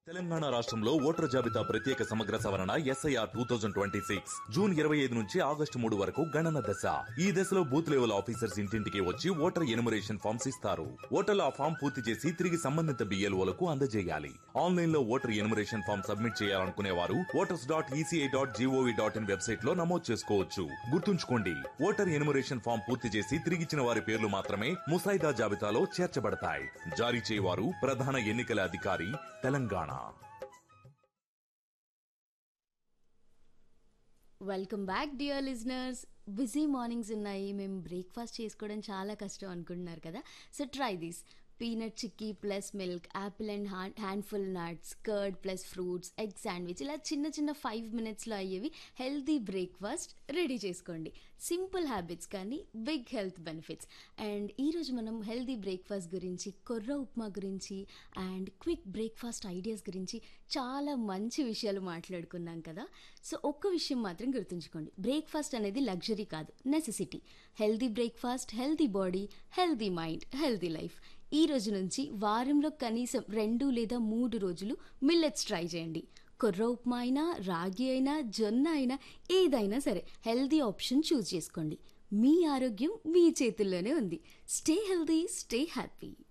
తెలంగాణ రాష్ట్రంలో ఓటర్ జాబితా ప్రత్యేక సమగ్ర సవరణ SIR two thousand twenty six June ఇరవై ఐదు నుంచి ఆగస్టు మూడు వరకు గణన దశ ఈ దశలో బూత్ లెవెల్ ఆఫీసర్స్ ఇంటింటికి వచ్చి ఓటర్ ఎనుమరేషన్ ఫామ్స్ ఇస్తారు ఓటర్లు ఆ ఫామ్ పూర్తి చేసి తిరిగి సంబంధిత బిఎల్ఓలకు అందజేయాలి ఆన్లైన్ లో ఓటర్ ఎనుమరేషన్ ఫామ్ సబ్మిట్ చేయాలనుకునే వారు voters dot ECI dot GOV dot in website లో నమోదు చేసుకోవచ్చు గుర్తుంచుకోండి ఓటర్ ఎనుమరేషన్ ఫామ్ పూర్తి చేసి తిరిగిచ్చిన వారి పేర్లు మాత్రమే ముసాయిదా జాబితాలో చేర్చబడతాయి జారీ చేయవారు ప్రధాన ఎన్నికల అధికారి Telangana welcome back dear listeners busy mornings ఉన్నాయి మేము బ్రేక్ఫాస్ట్ చేసుకోవడం చాలా కష్టం అనుకుంటున్నారు కదా so try this peanut chikki plus milk apple and handful nuts curd plus fruits egg sandwich ఇలా చిన్న చిన్న ఫైవ్ మినిట్స్లో అయ్యేవి హెల్తీ బ్రేక్ఫాస్ట్ రెడీ చేసుకోండి సింపుల్ హ్యాబిట్స్ కానీ బిగ్ హెల్త్ బెనిఫిట్స్ అండ్ ఈరోజు మనం హెల్తీ బ్రేక్ఫాస్ట్ గురించి కొర్ర ఉప్మా గురించి అండ్ క్విక్ బ్రేక్ఫాస్ట్ ఐడియాస్ గురించి చాలా మంచి విషయాలు మాట్లాడుకున్నాం కదా సో ఒక్క విషయం మాత్రం గుర్తుంచుకోండి బ్రేక్ఫాస్ట్ అనేది లగ్జరీ కాదు necessity healthy breakfast healthy body healthy mind healthy life ఈ రోజు నుంచి వారంలో కనీసం రెండు లేదా మూడు రోజులు మిల్లెట్స్ ట్రై చేయండి కొర్ర ఉప్మా అయినా రాగి అయినా జొన్న అయినా ఏదైనా సరే హెల్తీ ఆప్షన్ చూస్ చేసుకోండి మీ ఆరోగ్యం మీ చేతుల్లోనే ఉంది స్టే హెల్తీ స్టే హ్యాపీ